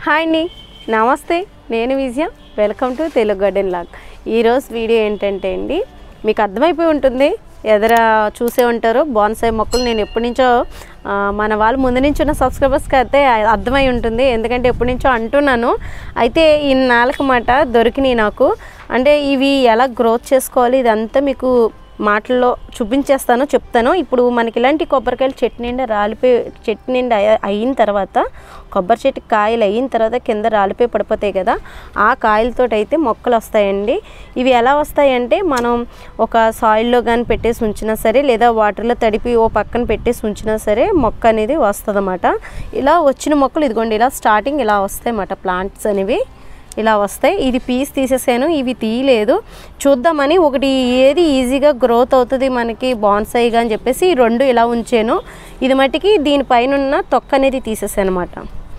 hi అండి నమస్తే నేను Vijaya welcome to Telugu garden log ఈరోజు వీడియో ఏంటంటే అండి మీకు అర్థమైపోయి ఉంటుంది ఎదర చూసే ఉంటారు బాన్సాయి మొక్కలు నేను ఎప్పటి నుంచో ఆ, మన వాళ్ళు ముందు నుంచి ఉన్న సబ్స్క్రైబర్స్కి అయితే అర్థమై ఉంటుంది ఎందుకంటే ఎప్పటి నుంచో అంటున్నాను అయితే ఈ నాలుగు మాట దొరికినాయి నాకు అంటే ఇవి ఎలా గ్రోత్ చేసుకోవాలి ఇదంతా మీకు మాటల్లో చూపించేస్తాను చెప్తాను ఇప్పుడు మనకి ఇలాంటి కొబ్బరికాయలు చెట్టు నిండా రాలిపోయి చెట్టు నిండా అయ- అయిన తర్వాత కొబ్బరి చెట్టు కాయలు అయిన తర్వాత కింద రాలిపోయి పడిపోతాయి కదా ఆ కాయలతో అయితే మొక్కలు వస్తాయండి ఇవి ఎలా వస్తాయంటే మనం ఒక సాయిల్లో కానీ పెట్టేసి ఉంచినా సరే లేదా వాటర్లో తడిపి ఓ పక్కన పెట్టేసి ఉంచినా సరే మొక్క అనేది వస్తుంది ఇలా వచ్చిన మొక్కలు ఇదిగోండి ఇలా స్టార్టింగ్ ఇలా వస్తాయి అన్నమాట ప్లాంట్స్ అనేవి ఇలా వస్తాయి ఇది పీస్ తీసేసాను ఇవి తీయలేదు చూద్దామని ఒకటి ఏది ఈజీగా గ్రోత్ అవుతుంది మనకి బాన్సాయిగా అని చెప్పేసి ఈ రెండు ఇలా ఉంచాను ఇది మట్టికి దీనిపైన ఉన్న తొక్క అనేది తీసేసాను అనమాట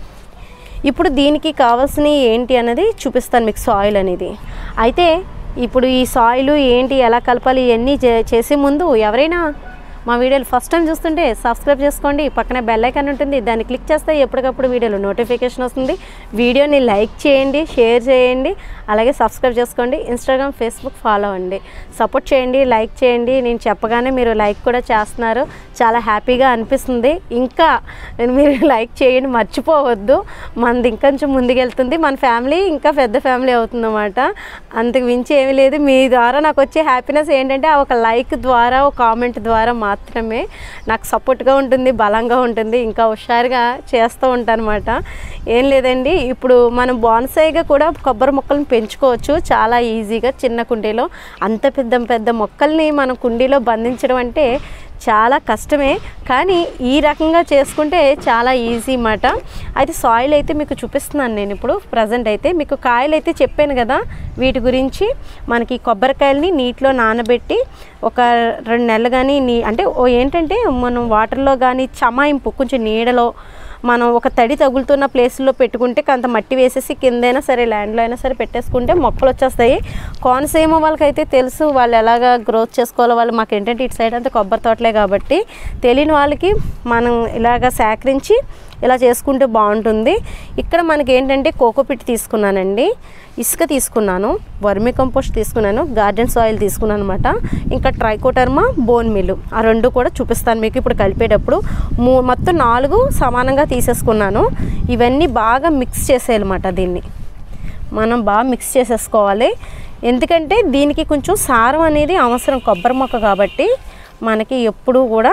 ఇప్పుడు దీనికి కావాల్సినవి ఏంటి అన్నది చూపిస్తాను మీకు సాయిల్ అనేది అయితే ఇప్పుడు ఈ సాయిల్ ఏంటి ఎలా కలపాలి ఇవన్నీ చే- చేసే ముందు ఎవరైనా మా వీడియోలు ఫస్ట్ టైం చూస్తుంటే సబ్స్క్రైబ్ చేసుకోండి పక్కనే బెల్ ఐకాన్ ఉంటుంది దాన్ని క్లిక్ చేస్తే ఎప్పటికప్పుడు వీడియోలో నోటిఫికేషన్ వస్తుంది వీడియోని లైక్ చేయండి షేర్ చేయండి అలాగే సబ్స్క్రైబ్ చేసుకోండి ఇన్స్టాగ్రామ్ ఫేస్బుక్ ఫాలో అవ్వండి సపోర్ట్ చేయండి లైక్ చేయండి నేను చెప్పగానే మీరు లైక్ కూడా చేస్తున్నారు చాలా హ్యాపీగా అనిపిస్తుంది ఇంకా మీరు లైక్ చేయండి మర్చిపోవద్దు మనది ఇంకొంచెం ముందుకెళ్తుంది మన ఫ్యామిలీ ఇంకా పెద్ద ఫ్యామిలీ అవుతుందన్నమాట అంతకు మించి ఏమీ లేదు మీ ద్వారా నాకు వచ్చే హ్యాపీనెస్ ఏంటంటే ఆ ఒక లైక్ ద్వారా ఒక కామెంట్ ద్వారా మాత్రమే నాకు సపోర్ట్గా ఉంటుంది బలంగా ఉంటుంది ఇంకా హుషారుగా చేస్తూ ఉంటాను అనమాట ఏం లేదండి ఇప్పుడు మనం బాన్సాయిగా కూడా కొబ్బరి మొక్కలను పెంచుకోవచ్చు చాలా ఈజీగా చిన్న కుండీలో అంత పెద్ద పెద్ద మొక్కల్ని మనం కుండీలో బంధించడం అంటే చాలా కష్టమే కానీ ఈ రకంగా చేసుకుంటే చాలా ఈజీ మాట అయితే సాయిల్ అయితే మీకు చూపిస్తున్నాను నేను ఇప్పుడు ప్రజెంట్ అయితే మీకు కాయలు అయితే చెప్పాను కదా వీటి గురించి మనకి కొబ్బరికాయలని నీటిలో నానబెట్టి ఒక రెండు నెలలు కానీ నీ అంటే ఓ ఏంటంటే మనం వాటర్లో కానీ చమాయింపు కొంచెం నీడలో మనం ఒక తడి తగులుతున్న ప్లేస్లో పెట్టుకుంటే కొంత మట్టి వేసేసి కిందైనా సరే ల్యాండ్లో అయినా సరే పెట్టేసుకుంటే మొక్కలు వచ్చేస్తాయి కోనసీమ వాళ్ళకైతే తెలుసు వాళ్ళు ఎలాగా గ్రోత్ చేసుకోవాలో వాళ్ళు మాకు ఏంటంటే ఇటు సైడ్ అంతా కొబ్బరి తోటలే కాబట్టి తెలియని వాళ్ళకి మనం ఇలాగ సేకరించి ఇలా చేసుకుంటే బాగుంటుంది ఇక్కడ మనకి ఏంటంటే కోకోపిట్ తీసుకున్నానండి ఇసుక తీసుకున్నాను వర్మి కంపోస్ట్ తీసుకున్నాను గార్డెన్ సాయిల్ తీసుకున్నాను అనమాట ఇంకా ట్రైకోటర్మా బోన్ మిల్లు ఆ రెండు కూడా చూపిస్తాను మీకు ఇప్పుడు కలిపేటప్పుడు మూ మొత్తం నాలుగు సమానంగా తీసేసుకున్నాను ఇవన్నీ బాగా మిక్స్ చేసేయాలన్నమాట దీన్ని మనం బాగా మిక్స్ చేసేసుకోవాలి ఎందుకంటే దీనికి కొంచెం సారం అనేది అవసరం కొబ్బరి మొక్క కాబట్టి మనకి ఎప్పుడూ కూడా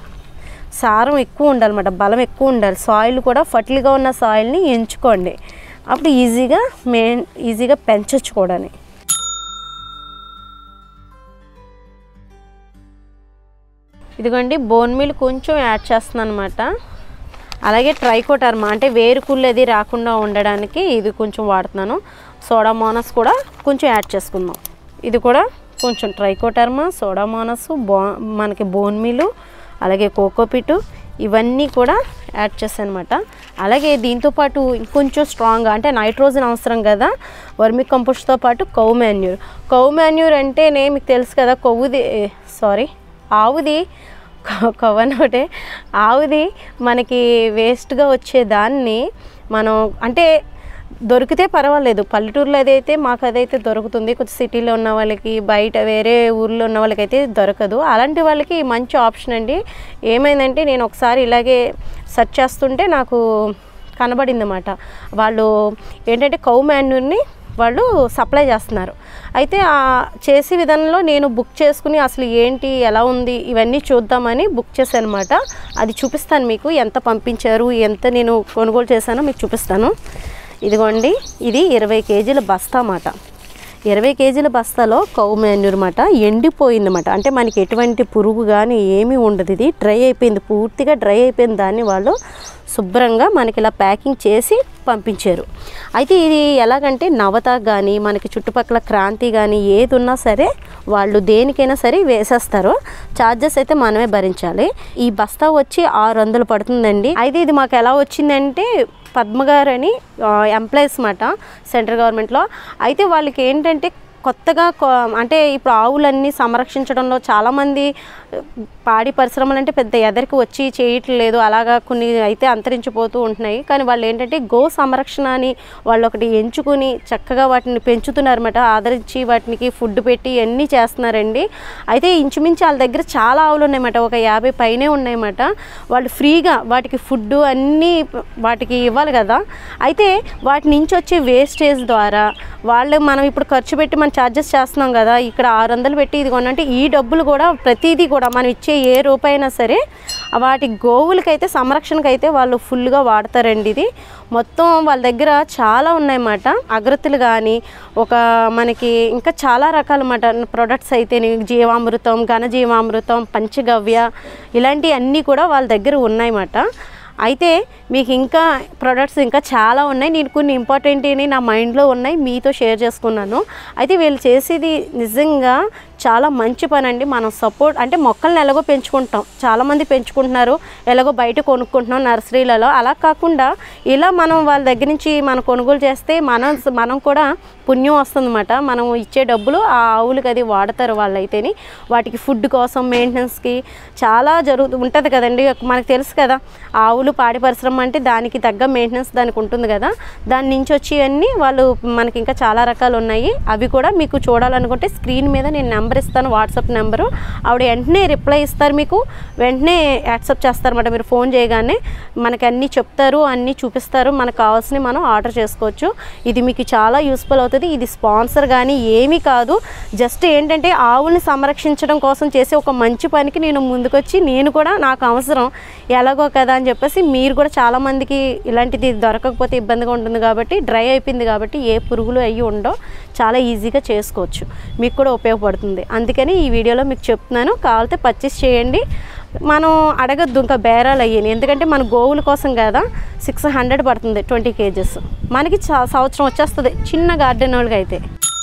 సారం ఎక్కువ ఉండాలన్నమాట బలం ఎక్కువ ఉండాలి సాయిల్ కూడా ఫర్టిల్గా ఉన్న సాయిల్ని ఎంచుకోండి అప్పుడు ఈజీగా మెయిన్ ఈజీగా పెంచవచ్చు కూడా ఇదిగోండి బోన్ మీల్ కొంచెం యాడ్ చేస్తున్నాను అనమాట అలాగే ట్రైకోటర్మా అంటే వేరుకుళ్ళు అది రాకుండా ఉండడానికి ఇది కొంచెం వాడుతున్నాను సోడామోనస్ కూడా కొంచెం యాడ్ చేసుకుందాం ఇది కూడా కొంచెం ట్రైకోటర్మా సోడామోనస్ బో మనకి బోన్ మీలు అలాగే కోకోపిటు ఇవన్నీ కూడా యాడ్ చేస్తాను అనమాట అలాగే దీంతోపాటు ఇంకొంచెం స్ట్రాంగ్ అంటే నైట్రోజన్ అవసరం కదా వర్మి కంపోస్ట్తో పాటు కౌ మాన్యూర్ కౌ మాన్యూర్ అంటేనే మీకు తెలుసు కదా కొవ్వుది సారీ ఆవుది కవనోటే ఆవుది మనకి వేస్ట్గా వచ్చే దాన్ని మనం అంటే దొరికితే పర్వాలేదు పల్లెటూరులో అదైతే మాకు అదైతే దొరుకుతుంది కొంచెం సిటీలో ఉన్న వాళ్ళకి బయట వేరే ఊర్లో ఉన్న వాళ్ళకి అయితే దొరకదు అలాంటి వాళ్ళకి మంచి ఆప్షన్ అండి ఏమైందంటే నేను ఒకసారి ఇలాగే సెర్చ్ చేస్తుంటే నాకు కనబడింది అన్నమాట వాళ్ళు ఏంటంటే కౌ మాన్యూర్ని వాళ్ళు సప్లై చేస్తున్నారు అయితే ఆ చేసే విధానంలో నేను బుక్ చేసుకుని అసలు ఏంటి ఎలా ఉంది ఇవన్నీ చూద్దామని బుక్ చేశాను అనమాట అది చూపిస్తాను మీకు ఎంత పంపించారు ఎంత నేను కొనుగోలు చేశానో మీకు చూపిస్తాను ఇదిగోండి ఇది ఇరవై కేజీల బస్తా అన్నమాట ఇరవై కేజీల బస్తాలో కౌ మాన్యూర్ మాట ఎండిపోయింది అన్నమాట అంటే మనకి ఎటువంటి పురుగు కానీ ఏమీ ఉండదు ఇది డ్రై అయిపోయింది పూర్తిగా డ్రై అయిపోయిన దాన్ని వాళ్ళు శుభ్రంగా మనకి ఇలా ప్యాకింగ్ చేసి పంపించారు అయితే ఇది ఎలాగంటే నవత కానీ మనకి చుట్టుపక్కల క్రాంతి కానీ ఏది ఉన్నా సరే వాళ్ళు దేనికైనా సరే వేసేస్తారు ఛార్జెస్ అయితే మనమే భరించాలి ఈ బస్తా వచ్చి ఆరు వందలు పడుతుందండి అయితే ఇది మాకు ఎలా వచ్చిందంటే పద్మగారు అని ఎంప్లాయీస్ మాట సెంట్రల్ గవర్నమెంట్లో అయితే వాళ్ళకి ఏంటంటే కొత్తగా కొ- అంటే ఇప్పుడు ఆవులన్నీ సంరక్షించడంలో చాలామంది పాడి పరిశ్రమలు అంటే పెద్ద ఎదరికి వచ్చి చేయట్లేదు అలాగా కొన్ని అయితే అంతరించిపోతూ ఉంటున్నాయి కానీ వాళ్ళు ఏంటంటే గో సంరక్షణ అని వాళ్ళు ఒకటి ఎంచుకుని చక్కగా వాటిని పెంచుతున్నారన్నమాట ఆదరించి వాటికి ఫుడ్ పెట్టి అన్నీ చేస్తున్నారండి అయితే ఇంచుమించు వాళ్ళ దగ్గర చాలా ఆవులు ఉన్నాయన్నమాట ఒక యాభై పైనే ఉన్నాయన్నమాట వాళ్ళు ఫ్రీగా వాటికి ఫుడ్ అన్నీ వాటికి ఇవ్వాలి కదా అయితే వాటి నుంచి వచ్చే వేస్టేజ్ ద్వారా వాళ్ళు మనం ఇప్పుడు ఖర్చు పెట్టి మనం ఛార్జెస్ చేస్తున్నాం కదా ఇక్కడ ఆరు వందలు పెట్టి ఇది కొనంటే ఈ డబ్బులు కూడా ప్రతిదీ కూడా మనం ఇచ్చే ఏ రూపాయి అయినా సరే వాటి గోవులకైతే సంరక్షణకైతే వాళ్ళు ఫుల్గా వాడతారండి ఇది మొత్తం వాళ్ళ దగ్గర చాలా ఉన్నాయన్నమాట అగ్రతులు కానీ ఒక మనకి ఇంకా చాలా రకాలన్నమాట ప్రొడక్ట్స్ అయితే జీవామృతం ఘనజీవామృతం పంచగవ్య ఇలాంటివి అన్నీ కూడా వాళ్ళ దగ్గర ఉన్నాయన్నమాట అయితే మీకు ఇంకా ప్రొడక్ట్స్ ఇంకా చాలా ఉన్నాయి నేను కొన్ని ఇంపార్టెంట్ అని నా మైండ్లో ఉన్నాయి మీతో షేర్ చేసుకున్నాను అయితే వీళ్ళు చేసేది నిజంగా చాలా మంచి పని అండి మనం సపోర్ట్ అంటే మొక్కల్ని ఎలాగో పెంచుకుంటాం చాలామంది పెంచుకుంటున్నారు ఎలాగో బయట కొనుక్కుంటున్నాం నర్సరీలలో అలా కాకుండా ఇలా మనం వాళ్ళ దగ్గర నుంచి మనం కొనుగోలు చేస్తే మనం మనం కూడా పుణ్యం వస్తుందన్నమాట మనం ఇచ్చే డబ్బులు ఆ ఆవులకి అది వాడతారు వాళ్ళైతేని వాటికి ఫుడ్ కోసం మెయింటెనెన్స్కి చాలా జరుగుతూ ఉంటుంది కదండి మనకు తెలుసు కదా ఆవులు పాడి పరిశ్రమ అంటే దానికి తగ్గ మెయింటెనెన్స్ దానికి ఉంటుంది కదా దాని నుంచి వచ్చి అన్నీ వాళ్ళు మనకి ఇంకా చాలా రకాలు ఉన్నాయి అవి కూడా మీకు చూడాలనుకుంటే స్క్రీన్ మీద నేను నెంబర్ ఇస్తాను వాట్సాప్ నెంబరు ఆవిడ వెంటనే రిప్లై ఇస్తారు మీకు వెంటనే యాక్సెప్ట్ చేస్తారన్నమాట మీరు ఫోన్ చేయగానే మనకి అన్నీ చెప్తారు అన్నీ చూపిస్తారు మనకు కావాల్సినవి మనం ఆర్డర్ చేసుకోవచ్చు ఇది మీకు చాలా యూస్ఫుల్ అవుతుంది ఇది స్పాన్సర్ కానీ ఏమీ కాదు జస్ట్ ఏంటంటే ఆవుల్ని సంరక్షించడం కోసం చేసే ఒక మంచి పనికి నేను ముందుకొచ్చి నేను కూడా నాకు అవసరం ఎలాగో కదా అని చెప్పేసి మీరు కూడా చాలామందికి ఇలాంటిది దొరకకపోతే ఇబ్బందిగా ఉంటుంది కాబట్టి డ్రై అయిపోయింది కాబట్టి ఏ పురుగులు అయ్యి ఉండో చాలా ఈజీగా చేసుకోవచ్చు మీకు కూడా ఉపయోగపడుతుంది అందుకని ఈ వీడియోలో మీకు చెప్తున్నాను కావాలితే పర్చేస్ చేయండి మనం అడగద్దు ఇంకా బేరాలు అయ్యాయి ఎందుకంటే మన గోవుల కోసం కదా సిక్స్ హండ్రెడ్ పడుతుంది ట్వంటీ కేజెస్ మనకి చా- సంవత్సరం వచ్చేస్తుంది చిన్న గార్డెన్ వాళ్ళకి అయితే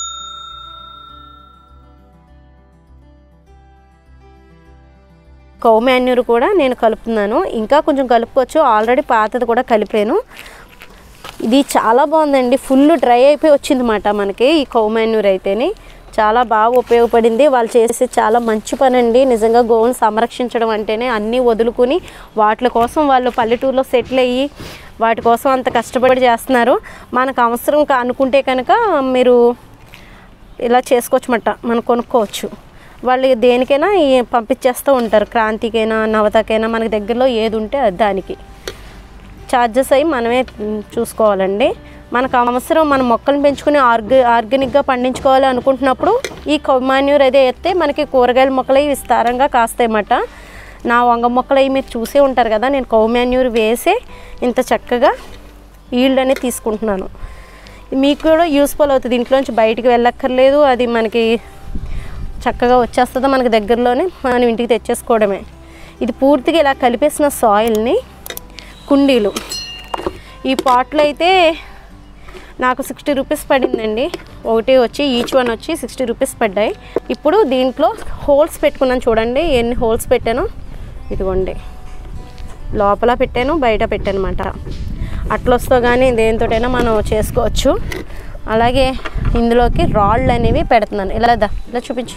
కౌ మాన్యూర్ కూడా నేను కలుపుతున్నాను ఇంకా కొంచెం కలుపుకోవచ్చు ఆల్రెడీ పాతది కూడా కలిపాను ఇది చాలా బాగుందండి ఫుల్ డ్రై అయిపోయి వచ్చిందన్నమాట మనకి ఈ కౌ మాన్యూర్ అయితేని చాలా బాగా ఉపయోగపడింది వాళ్ళు చేసే చాలా మంచి పని అండి నిజంగా గోవును సంరక్షించడం అంటేనే అన్నీ వదులుకుని వాటి కోసం వాళ్ళు పల్లెటూరులో సెటిల్ అయ్యి వాటి కోసం అంత కష్టపడి చేస్తున్నారు మనకు అవసరం కా- అనుకుంటే కనుక మీరు ఇలా చేసుకోవచ్చమాట మనం కొనుక్కోవచ్చు వాళ్ళు దేనికైనా ఈ పంపించేస్తూ ఉంటారు క్రాంతికైనా నవతకైనా మనకి దగ్గరలో ఏది ఉంటే అది దానికి ఛార్జెస్ అవి మనమే మ్, చూసుకోవాలండి మనకు అవసరం మన మొక్కలను పెంచుకుని ఆర్గ ఆర్గానిక్గా పండించుకోవాలి అనుకుంటున్నప్పుడు ఈ కమాన్యూర్ అదే ఎత్తే మనకి కూరగాయల మొక్కలు విస్తారంగా కాస్తాయన్నమాట నా వంగ మొక్కలు అవి మీరు చూసే ఉంటారు కదా నేను కౌమాన్యూర్ వేసే ఇంత చక్కగా ఈల్డ్ అనేది తీసుకుంటున్నాను మీకు కూడా యూస్ఫుల్ అవుతుంది ఇంట్లోంచి బయటికి వెళ్ళక్కర్లేదు అది మనకి చక్కగా వచ్చేస్తుంది మనకి దగ్గరలోనే మనం ఇంటికి తెచ్చేసుకోవడమే ఇది పూర్తిగా ఇలా కలిపేసిన సాయిల్ని కుండీలు ఈ పాట్లో అయితే నాకు సిక్స్టీ రూపీస్ పడిందండి ఒకటి వచ్చి ఈచ్ వన్ వచ్చి సిక్స్టీ రూపీస్ పడ్డాయి ఇప్పుడు దీంట్లో హోల్స్ పెట్టుకున్నాను చూడండి ఎన్ని హోల్స్ పెట్టానో ఇదిగోండి లోపల పెట్టాను బయట పెట్టాను అనమాట అట్లొస్తో కానీ దేనితోటైనా మనం చేసుకోవచ్చు అలాగే ఇందులోకి రాళ్ళు అనేవి పెడుతున్నాను ఇలా దా ఇలా చూపించు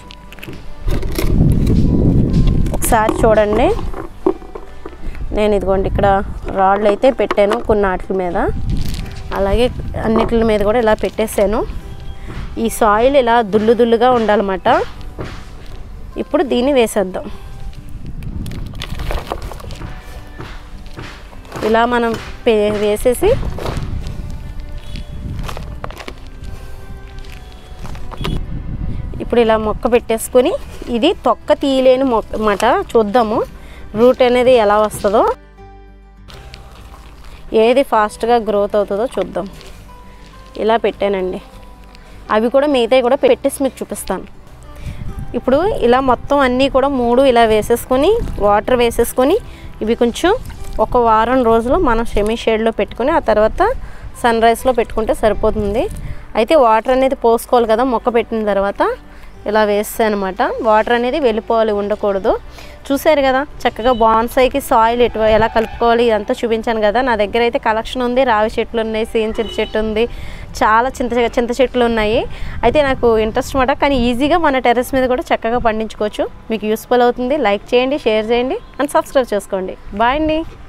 ఒకసారి చూడండి నేను ఇదిగోండి ఇక్కడ రాళ్ళు అయితే పెట్టాను కొన్ని వాటి మీద అలాగే అన్నిటి మీద కూడా ఇలా పెట్టేశాను ఈ సాయిల్ ఇలా దుల్లు దుల్లుగా ఉండాలన్నమాట ఇప్పుడు దీన్ని వేసేద్దాం ఇలా మనం పే వేసేసి ఇప్పుడు ఇలా మొక్క పెట్టేసుకొని ఇది తొక్క తీయలేని మొక్క మాట చూద్దాము రూట్ అనేది ఎలా వస్తుందో ఏది ఫాస్ట్గా గ్రోత్ అవుతుందో చూద్దాం ఇలా పెట్టానండి అవి కూడా మిగతావి కూడా పెట్టేసి మీకు చూపిస్తాను ఇప్పుడు ఇలా మొత్తం అన్నీ కూడా మూడు ఇలా వేసేసుకొని వాటర్ వేసేసుకొని ఇవి కొంచెం ఒక వారం రోజులు మనం సెమీ షేడ్లో పెట్టుకొని ఆ తర్వాత సన్ రైజ్లో పెట్టుకుంటే సరిపోతుంది అయితే వాటర్ అనేది పోసుకోవాలి కదా మొక్క పెట్టిన తర్వాత ఇలా వేస్తాను అనమాట వాటర్ అనేది వెళ్ళిపోవాలి ఉండకూడదు చూసారు కదా చక్కగా బాన్సాయికి సాయిల్ ఎటు ఎలా కలుపుకోవాలి ఇదంతా చూపించాను కదా నా దగ్గర అయితే కలెక్షన్ ఉంది రావి చెట్లు ఉన్నాయి సీన్ చింత చెట్టు ఉంది చాలా చింత చింత చెట్లు ఉన్నాయి అయితే నాకు ఇంట్రెస్ట్ మాట కానీ ఈజీగా మన టెర్రస్ మీద కూడా చక్కగా పండించుకోవచ్చు మీకు యూస్ఫుల్ అవుతుంది లైక్ చేయండి షేర్ చేయండి అండ్ సబ్స్క్రైబ్ చేసుకోండి బాయ్ అండి